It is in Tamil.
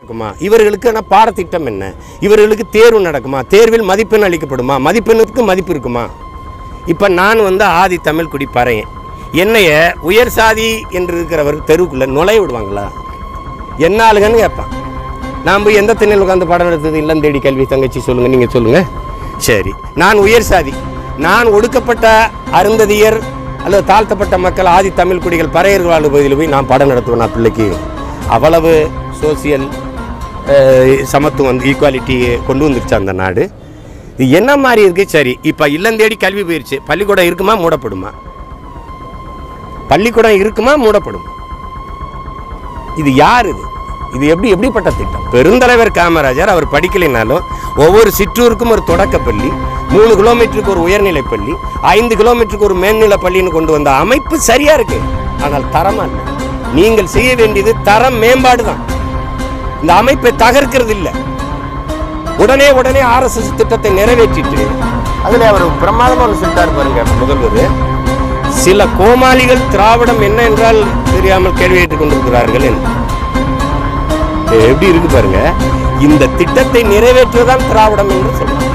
நடக்குமா இவர்களுக்கான பாடத்திட்டம் என்ன இவர்களுக்கு தேர்வு நடக்குமா தேர்வில் மதிப்பெண் அளிக்கப்படுமா மதிப்பெண்ணுக்கு மதிப்பு இருக்குமா இப்போ நான் வந்து ஆதி தமிழ் குடி பறையன் என்னைய உயர் சாதி என்று இருக்கிறவர் தெருவுக்குள்ளே நுழைய விடுவாங்களா என்ன ஆளுகன்னு கேட்பான் நான் போய் எந்த திண்ணையில் உட்காந்து படம் எடுத்தது இல்லம் தேடி கல்வி தங்கச்சி சொல்லுங்கள் நீங்கள் சொல்லுங்கள் சரி நான் உயர் சாதி நான் ஒடுக்கப்பட்ட அருந்ததியர் அல்லது தாழ்த்தப்பட்ட மக்கள் ஆதி தமிழ் குடிகள் பறையர்கள் வாழும் பகுதியில் போய் நான் படம் நடத்துவேன் நான் பிள்ளைக்கு அவ்வளவு சோசியல் சமத்துவம் ஈக்குவாலிட்டி கொண்டு வந்துருச்சு அந்த நாடு இது என்ன மாதிரி இருக்கு சரி இப்போ இல்லம் தேடி கல்வி போயிருச்சு பள்ளிக்கூடம் இருக்குமா மூடப்படுமா பள்ளிக்கூடம் இருக்குமா மூடப்படுமா இது யார் இது இது எப்படி எப்படிப்பட்ட திட்டம் பெருந்தலைவர் காமராஜர் அவர் படிக்கலைனாலும் ஒவ்வொரு சிற்றூருக்கும் ஒரு தொடக்கப் பள்ளி மூணு கிலோமீட்டருக்கு ஒரு உயர்நிலைப் பள்ளி ஐந்து கிலோமீட்டருக்கு ஒரு மேல்நிலை பள்ளின்னு கொண்டு வந்த அமைப்பு சரியா இருக்கு ஆனால் தரமா இல்லை நீங்கள் செய்ய வேண்டியது தரம் மேம்பாடு தான் இந்த அமைப்பை தகர்க்கிறது இல்லை உடனே உடனே ஆர்எஸ்எஸ் திட்டத்தை நிறைவேற்றிட்டு அதுல அவர் பிரமாதமா ஒன்று சொல்லிட்டார் பாருங்க முதல்வர் சில கோமாளிகள் திராவிடம் என்ன என்றால் தெரியாமல் கேள்வி கேட்டுக் கொண்டிருக்கிறார்கள் என்று எப்படி இருக்கு பாருங்க இந்த திட்டத்தை நிறைவேற்றுவதுதான் திராவிடம் என்று சொல்றாங்க